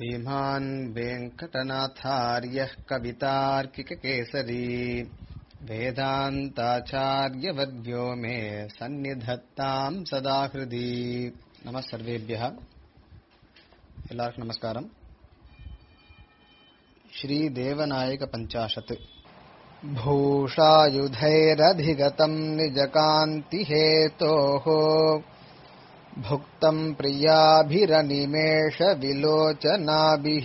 श्रीमान् वेङ्कटनाथार्यः कवितार्किककेसरी वेदान्ताचार्यवर्यो मे सन्निधत्ताम् सदा हृदि नमः सर्वेभ्यः எல்லாருக்கும் நமஸ்காரம் श्रीदेवनायक पञ्चाशत् भूषायुधैरधिगतम् निजकान्तिहेतोः भुक्तम् प्रियाभिरनिमेषविलोचनाभिः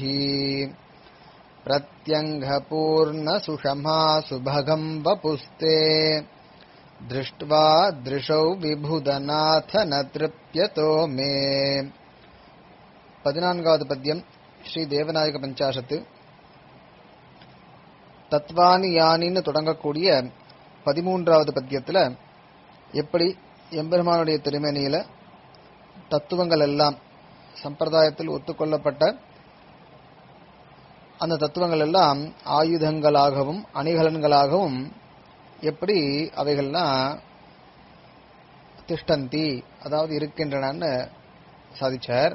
प्रत्यङ्घपूर्णसुषमा सुभगम् वपुस्ते दृष्ट्वा दृशौ विभुदनाथ न तृप्यतो मे பதினான்காவது பத்தியம் ஸ்ரீ தேவநாயக பஞ்சாசத்து தத்வானி யானின்னு தொடங்கக்கூடிய பதிமூன்றாவது பத்தியத்துல எப்படி எம்பெருமானுடைய திருமேனியில தத்துவங்கள் எல்லாம் சம்பிரதாயத்தில் ஒத்துக்கொள்ளப்பட்ட அந்த தத்துவங்கள் எல்லாம் ஆயுதங்களாகவும் அணிகலன்களாகவும் எப்படி அவைகள்லாம் திஷ்டந்தி அதாவது இருக்கின்றனன்னு சாதிச்சார்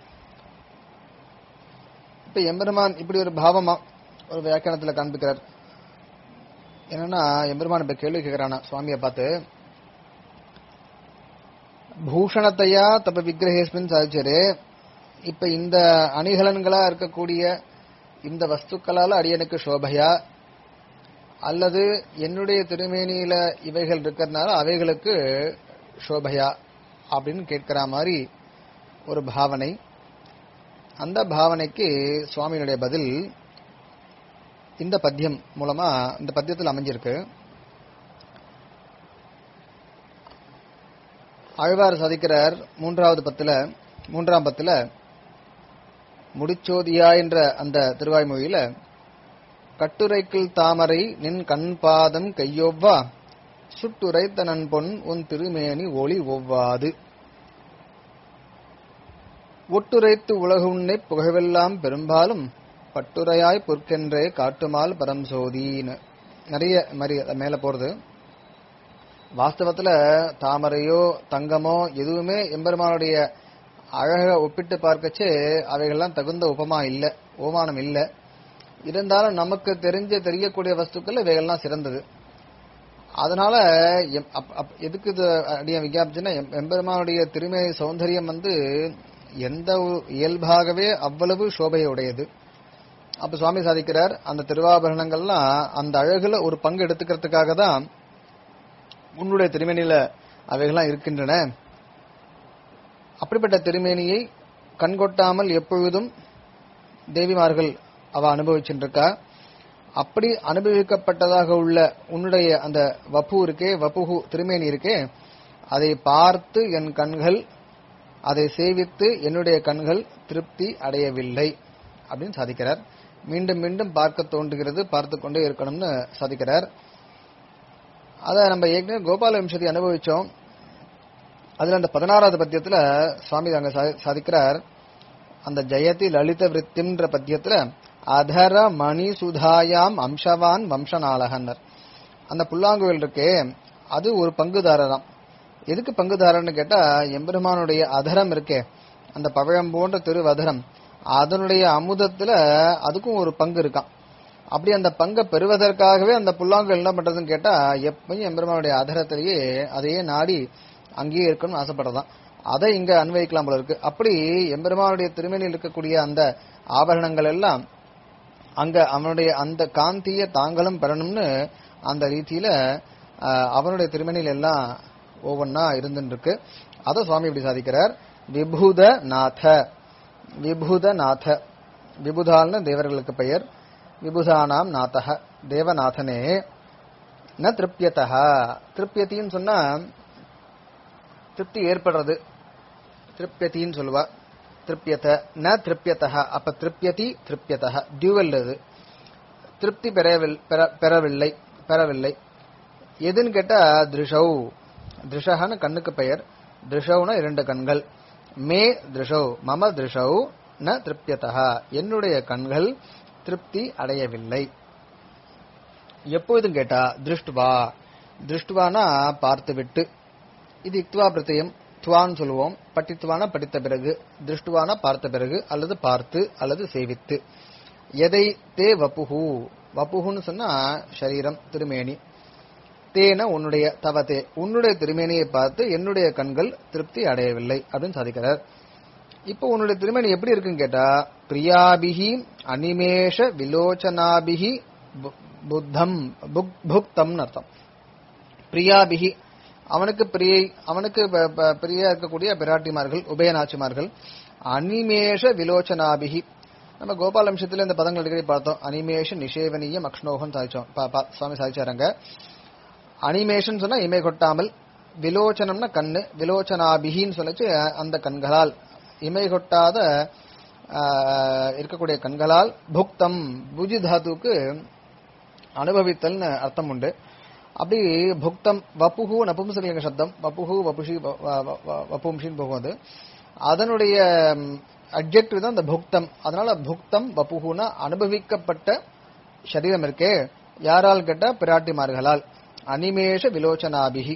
இப்ப எம்பெருமான் இப்படி ஒரு பாவமா ஒரு வியாக்கியானத்துல காண்பிக்கிறார் என்னன்னா எம்பெருமான் இப்ப கேள்வி கேட்கிறானா சுவாமியை பார்த்து பூஷணத்தையா தப்ப விக்கிரகேஸ்மின் சாதிச்சாரு இப்ப இந்த அணிகலன்களா இருக்கக்கூடிய இந்த வஸ்துக்களால அடியனுக்கு சோபையா அல்லது என்னுடைய திருமேனியில இவைகள் இருக்கிறதுனால அவைகளுக்கு சோபையா அப்படின்னு கேட்கிற மாதிரி ஒரு பாவனை அந்த பாவனைக்கு சுவாமியினுடைய பதில் இந்த பத்தியம் மூலமா இந்த பத்தியத்தில் அமைஞ்சிருக்கு ஆழ்வார் சாதிக்கிறார் மூன்றாவது பத்துல மூன்றாம் பத்துல முடிச்சோதியா என்ற அந்த திருவாய்மொழியில கட்டுரைக்கில் தாமரை நின் கண் பாதம் கையொவ்வா சுட்டுரைத்த நன்பொன் உன் திருமேனி ஒளி ஒவ்வாது ஒட்டுரைத்து உலகு உன்னை புகழவெல்லாம் பெரும்பாலும் பட்டுரையாய் பொற்கென்றே காட்டுமால் பரம் சோதின்னு நிறைய மாதிரி மேல போறது வாஸ்தவத்துல தாமரையோ தங்கமோ எதுவுமே எம்பெருமானுடைய அழக ஒப்பிட்டு பார்க்கச்சு அவைகள்லாம் தகுந்த உபமா இல்ல ஓமானம் இல்ல இருந்தாலும் நமக்கு தெரிஞ்ச தெரியக்கூடிய வஸ்துக்கள் இவைகள்லாம் சிறந்தது அதனால எதுக்கு இது அடிய விஞ்ஞாபிச்சுன்னா எம்பெருமானுடைய திருமை சௌந்தரியம் வந்து எந்த இயல்பாகவே அவ்வளவு சோபையுடையது அப்ப சுவாமி சாதிக்கிறார் அந்த திருவாபரணங்கள்லாம் அந்த அழகுல ஒரு பங்கு எடுத்துக்கிறதுக்காக தான் உன்னுடைய திருமேனியில அவைகள்லாம் இருக்கின்றன அப்படிப்பட்ட திருமேனியை கண்கொட்டாமல் எப்பொழுதும் தேவிமார்கள் அவ அனுபவிச்சுருக்கா அப்படி அனுபவிக்கப்பட்டதாக உள்ள உன்னுடைய அந்த வப்பு இருக்கே வப்புகு திருமேனி இருக்கே அதை பார்த்து என் கண்கள் அதை சேவித்து என்னுடைய கண்கள் திருப்தி அடையவில்லை அப்படின்னு சாதிக்கிறார் மீண்டும் மீண்டும் பார்க்க தோன்றுகிறது பார்த்து கொண்டே இருக்கணும்னு சாதிக்கிறார் அத நம்ம ஏற்கனவே கோபால வம்சதி அனுபவிச்சோம் அதுல அந்த பதினாறாவது பத்தியத்துல சுவாமி அங்க சாதிக்கிறார் அந்த ஜெயதி லலித விருத்தின்ற பத்தியத்துல அதர மணி சுதாயாம் அம்சவான் வம்சநாளகன்னர் அந்த புல்லாங்குவில் இருக்கே அது ஒரு பங்குதாரராம் எதுக்கு பங்குதாரன்னு கேட்டா எம்பெருமானுடைய அதரம் இருக்கே அந்த பவழம் போன்ற திருவதரம் அதனுடைய அமுதத்துல அதுக்கும் ஒரு பங்கு இருக்கான் அப்படி அந்த பங்கை பெறுவதற்காகவே அந்த புல்லாங்குகள் என்ன பண்றதுன்னு கேட்டா எப்பயும் எம்பெருமானுடைய அதரத்திலேயே அதையே நாடி அங்கேயே இருக்கணும்னு ஆசைப்படுறதான் அதை இங்க அன்வயிக்கலாம் போல இருக்கு அப்படி எம்பெருமானுடைய திருமணியில் இருக்கக்கூடிய அந்த ஆபரணங்கள் எல்லாம் அங்க அவனுடைய அந்த காந்திய தாங்களும் பெறணும்னு அந்த ரீதியில அவனுடைய திருமணியில் எல்லாம் ஒவ்வொன்னா இருந்துருக்கு அத சுவாமி இப்படி சாதிக்கிறார் விபூத நாத விபூத நாத விபுதால்னு தேவர்களுக்கு பெயர் விபுதானாம் நாதக தேவநாதனே ந திருப்தியதா திருப்தியத்தின்னு சொன்னா திருப்தி ஏற்படுறது திருப்தியத்தின்னு சொல்லுவா திருப்தியத ந திருப்தியதா அப்ப திருப்தியதி திருப்தியதா டியூவல் இது திருப்தி பெறவில்லை பெறவில்லை எதுன்னு கேட்டா திருஷௌ திருஷகான்னு கண்ணுக்கு பெயர் திருஷவுனா இரண்டு கண்கள் மே திருஷௌ மம திருஷௌ ந திருப்தியதா என்னுடைய கண்கள் திருப்தி அடையவில்லை எப்பொழுதும் கேட்டா திருஷ்டுவா திருஷ்டுவானா பார்த்து விட்டு இது இக்துவா பிரத்தியம் பட்டித்வான்னு சொல்லுவோம் பட்டித்வான படித்த பிறகு திருஷ்டுவான பார்த்த பிறகு அல்லது பார்த்து அல்லது சேவித்து எதை தே வப்புஹு வப்புஹுன்னு சொன்னா சரீரம் திருமேனி தேன உன்னுடைய தவத்தே உன்னுடைய திருமேனியை பார்த்து என்னுடைய கண்கள் திருப்தி அடையவில்லை அப்படின்னு சாதிக்கிறார் இப்போ உன்னுடைய திருமேனி எப்படி இருக்குன்னு கேட்டா பிரியாபிகி அனிமேஷ விலோச்சனாபிகி பு- புத்தம் புக் புக்தம்னு அர்த்தம் பிரியாபிகி அவனுக்கு பிரியை அவனுக்கு ப- ப- பிரியா இருக்கக்கூடிய பிராட்டிமார்கள் உபயநாச்சிமார்கள் அனிமேஷ விலோச்சனாபிகி நம்ம கோபாலம்சத்துல இந்த பதங்கள் அடிக்கடி பார்த்தோம் அனிமேஷ நிஷேவனீயம் அக்ஷ்ணோகம் சாதிச்சோம் பா- பா- சுவாமி சாதிச்சாருங்க அனிமேஷன் சொன்னா இமை கொட்டாமல் விலோச்சனம்னா கண்ணு விலோச்சனாபிகின்னு சொல்லிச்சு அந்த கண்களால் இமை கொட்டாத ஆஹ், இருக்கக்கூடிய கண்களால் புக்தம் புஜி தாத்துக்கு அனுபவித்தல்னு அர்த்தம் உண்டு அப்படி புக்தம் வப்புஹு நபும்சலிங்க சப்தம் வப்புஹு வப்புஷி வ- வ- வ- வப்பும்ஷின்னு போகும் அது அதனுடைய அப்ஜெக்டிவ் தான் இந்த புக்தம் அதனால புக்தம் வப்புஹுனா அனுபவிக்கப்பட்ட சரீரம் இருக்கே யாரால் கேட்ட பிராட்டிமார்களால் அனிமேஷ விலோச்சனாபிகி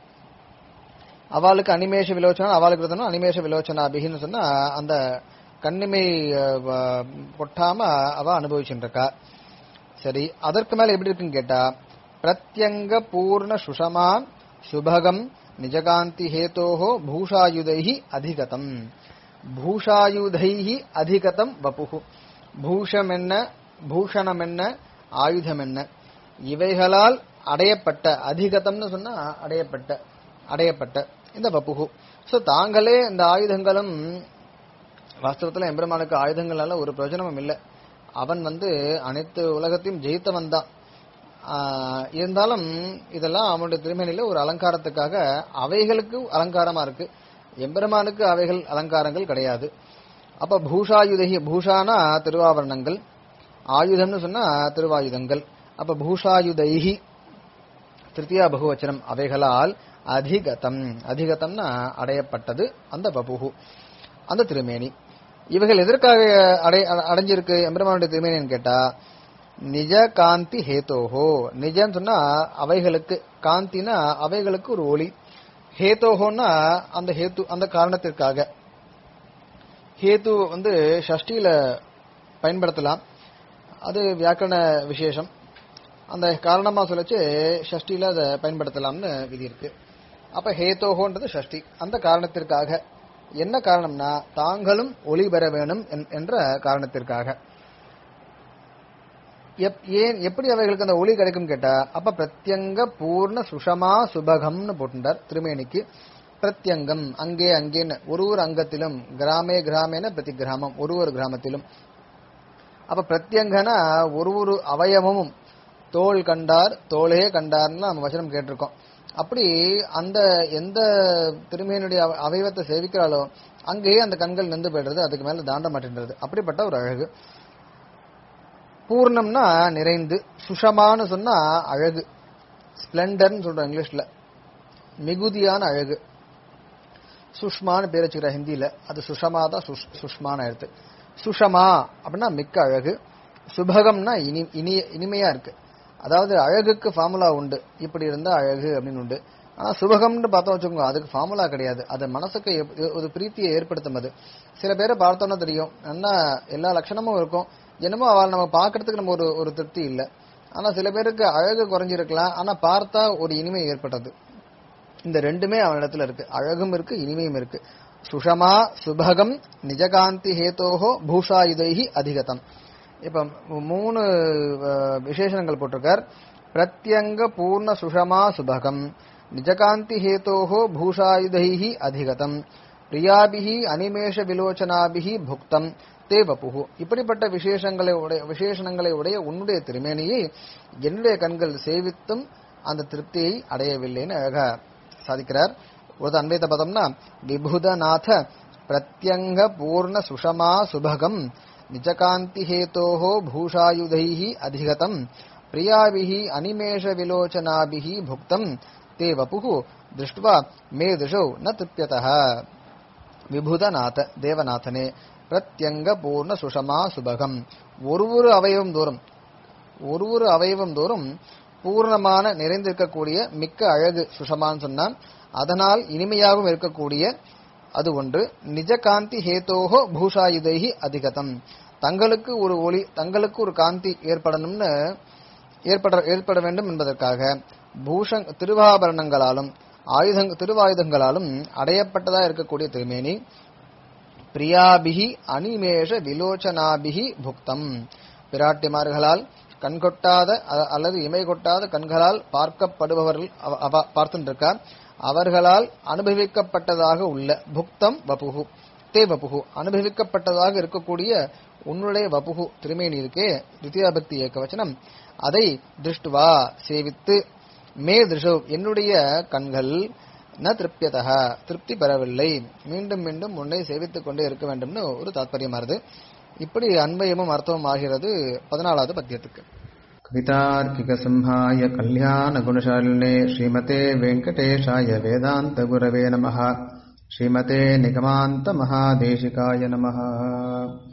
அவளுக்கு அனிமேஷ விலோச்சனா அவளுக்கு இருந்தனா அனிமேஷ விலோச்சனாபிகின்னு சொன்னா அந்த கண்ணிமை அஹ், வ- கொட்டாம அவ அனுபவிச்சுட்டு இருக்கா சரி அதற்கு மேல எப்படி இருக்குன்னு கேட்டா பிரத்யங்க பூர்ண சுஷமா சுபகம் நிஜகாந்தி ஹேதோஹோ பூஷாயுதைஹி அதிகதம் பூஷாயுதைஹி அதிகதம் வபுகு பூஷம் என்ன பூஷணம் என்ன ஆயுதம் என்ன இவைகளால் அடையப்பட்ட அதிகதம்னு சொன்னா அடையப்பட்ட அடையப்பட்ட இந்த வப்புகு சோ தாங்களே இந்த ஆயுதங்களும் வாஸ்தவத்துல எம்பெருமானுக்கு ஆயுதங்களால ஒரு பிரயோஜனமும் இல்லை அவன் வந்து அனைத்து உலகத்தையும் ஜெயித்தவன் தான் ஆஹ் இருந்தாலும் இதெல்லாம் அவனுடைய திருமணியில ஒரு அலங்காரத்துக்காக அவைகளுக்கு அலங்காரமா இருக்கு எம்பெருமானுக்கு அவைகள் அலங்காரங்கள் கிடையாது அப்ப பூஷாயுதகி பூஷானா திருவாபரணங்கள் ஆயுதம்னு சொன்னா திருவாயுதங்கள் அப்ப பூஷாயுதைஹி திருத்தியா பகுவச்சனம் அவைகளால் அதிகதம் அதிகதம்னா அடையப்பட்டது அந்த பபுகு அந்த திருமேனி இவைகள் எதற்காக அடை அ- அடைஞ்சிருக்கு எம்பெருமானுடைய திருமேனின்னு கேட்டா நிஜ காந்தி ஹேதோஹோ நிஜன்னு சொன்னா அவைகளுக்கு காந்தினா அவைகளுக்கு ஒரு ஒளி ஹேதோஹோன்னா அந்த ஹேத்து அந்த காரணத்திற்காக ஹேத்து வந்து ஷஷ்டியில பயன்படுத்தலாம் அது வியாக்கரண விசேஷம் அந்த காரணமா சொல்லச்சு ஷஷ்டியில அதை பயன்படுத்தலாம்னு விதி இருக்கு அப்ப ஹேதோஹோன்றது ஷஷ்டி அந்த காரணத்திற்காக என்ன காரணம்னா தாங்களும் ஒளி பெற வேணும் என்- என்ற காரணத்திற்காக எப்- ஏன் எப்படி அவைகளுக்கு அந்த ஒளி கிடைக்கும் கேட்டா அப்ப பிரத்யங்க பூர்ண சுஷமா சுபகம்னு போட்டுட்டார் திருமேனிக்கு பிரத்யங்கம் அங்கே அங்கேன்னு ஒரு ஒரு அங்கத்திலும் கிராமே கிராமேன பிரதி கிராமம் ஒரு ஒரு கிராமத்திலும் அப்ப பிரத்யங்கனா ஒரு ஒரு அவயவமும் தோல் கண்டார் தோளே கண்டார்னு நம்ம வசனம் கேட்டிருக்கோம் அப்படி அந்த எந்த திருமேனுடைய அவ- அவயவத்தை சேவிக்கிறாளோ அங்கேயே அந்த கண்கள் நின்று போயிடுறது அதுக்கு மேல தாண்ட மாட்டேன்றது அப்படிப்பட்ட ஒரு அழகு பூர்ணம்னா நிறைந்து சுஷமான்னு சொன்னா அழகு ஸ்பிளண்டர்னு சொல்றோம் இங்கிலீஷ்ல மிகுதியான அழகு சுஷ்மான்னு பேர் வச்சுக்கிற ஹிந்தியில அது சுஷமா தான் சுஷ்- சுஷ்மான்னு எடுத்து சுஷமா அப்படின்னா மிக்க அழகு சுபகம்னா இனி இனிய இனிமையா இருக்கு அதாவது அழகுக்கு ஃபார்முலா உண்டு இப்படி இருந்தா அழகு அப்படின்னு உண்டு ஆனா சுபகம்னு பார்த்தோம் வச்சுக்கோங்க அதுக்கு ஃபார்முலா கிடையாது அது மனசுக்கு எப்- ஒரு பிரீத்தியை ஏற்படுத்தும் அது சில பேரை பார்த்தோன்னா தெரியும் நல்லா எல்லா லட்சணமும் இருக்கும் என்னமோ அவள் நம்ம பார்க்கறதுக்கு நம்ம ஒரு ஒரு திருப்தி இல்லை ஆனா சில பேருக்கு அழகு குறைஞ்சிருக்கலாம் ஆனா பார்த்தா ஒரு இனிமை ஏற்பட்டது இந்த ரெண்டுமே அவனிடத்துல இருக்கு அழகும் இருக்கு இனிமையும் இருக்கு சுஷமா சுபகம் நிஜகாந்தி ஹேதோஹோ பூஷாயுதைஹி அதிகதம் இப்ப மூணு அஹ், விசேஷணங்கள் போட்டிருக்கார் பிரத்யங்க பூர்ண சுஷமா சுபகம் நிஜகாந்தி ஹேதோஹோ பூஷாயுதைஹி அதிகதம் பிரியாபிஹி அனிமேஷ விலோச்சனாபிஹி புக்தம் தே வப்புஹு இப்படிப்பட்ட விசேஷங்களை உடைய விசேஷணங்களை உடைய உன்னுடைய திருமேனியை என்னுடைய கண்கள் சேவித்தும் அந்த திருப்தியை அடையவில்லைன்னு அழகா சாதிக்கிறார் ஒரு அன்வைத பதம்னா விபுதநாத பிரத்யங்க பூர்ண சுஷமா சுபகம் நிஜகாந்தி ஹேதோஹோ பூஷாயுதைஹி அதிகதம் பிரியாபிஹி அனிமேஷ விலோச்சனாபிஹி புக்தம் தே வபுஹு திருஷ்டுவா மே திஷௌ ந திருப்யதः விபுதநாத தேவநாதனே பிரத்யங்க பூர்ண சுஷமா சுபகம் ஒரு ஒரு அவயவம் தோறும் ஒரு ஒரு அவயவம் தோறும் பூர்ணமான நிறைந்திருக்கக்கூடிய மிக்க அழகு சுஷமான்னு சொன்னான் அதனால் இனிமையாகவும் இருக்கக்கூடிய அது ஒன்று நிஜ காந்தி ஹேதோஹோ பூஷாயுதைஹி அதிகதம் தங்களுக்கு ஒரு ஒளி தங்களுக்கு ஒரு காந்தி ஏற்படணும்னு ஏற்பட ஏற்பட வேண்டும் என்பதற்காக பூஷங் திருவாபரணங்களாலும் ஆயுதங் திருவாயுதங்களாலும் அடையப்பட்டதா இருக்கக்கூடிய திருமேனி பிரியாபிகி அனிமேஷ விலோச்சனாபிகி புக்தம் பிராட்டிமார்களால் கண்கொட்டாத அ- அல்லது இமை கொட்டாத கண்களால் பார்க்கப்படுபவர்கள் அவ- அவ பார்த்துருக்கா அவர்களால் அனுபவிக்கப்பட்டதாக உள்ள புக்தம் வபுகு தே வபுகு அனுபவிக்கப்பட்டதாக இருக்கக்கூடிய உன்னுடைய வபுகு திருமேனி இருக்கே தித்தியாபக்தி ஏக வச்சனம் அதை திருஷ்டுவா சேவித்து மே திருஷவ் என்னுடைய கண்கள் ந திருப்தியதக திருப்தி பெறவில்லை மீண்டும் மீண்டும் உன்னை சேவித்துக் கொண்டே இருக்க வேண்டும்னு ஒரு தாத்பரியமாறுது இப்படி அன்பயமும் அர்த்தமும் ஆகிறது பதினாலாவது பத்தியத்துக்கு कवितार्किकसंहाय कल्याणगुणशालिने श्रीमते वेङ्कटेशाय वेदान्तगुरवे नमः श्रीमते निगमान्तमहादेशिकाय नमः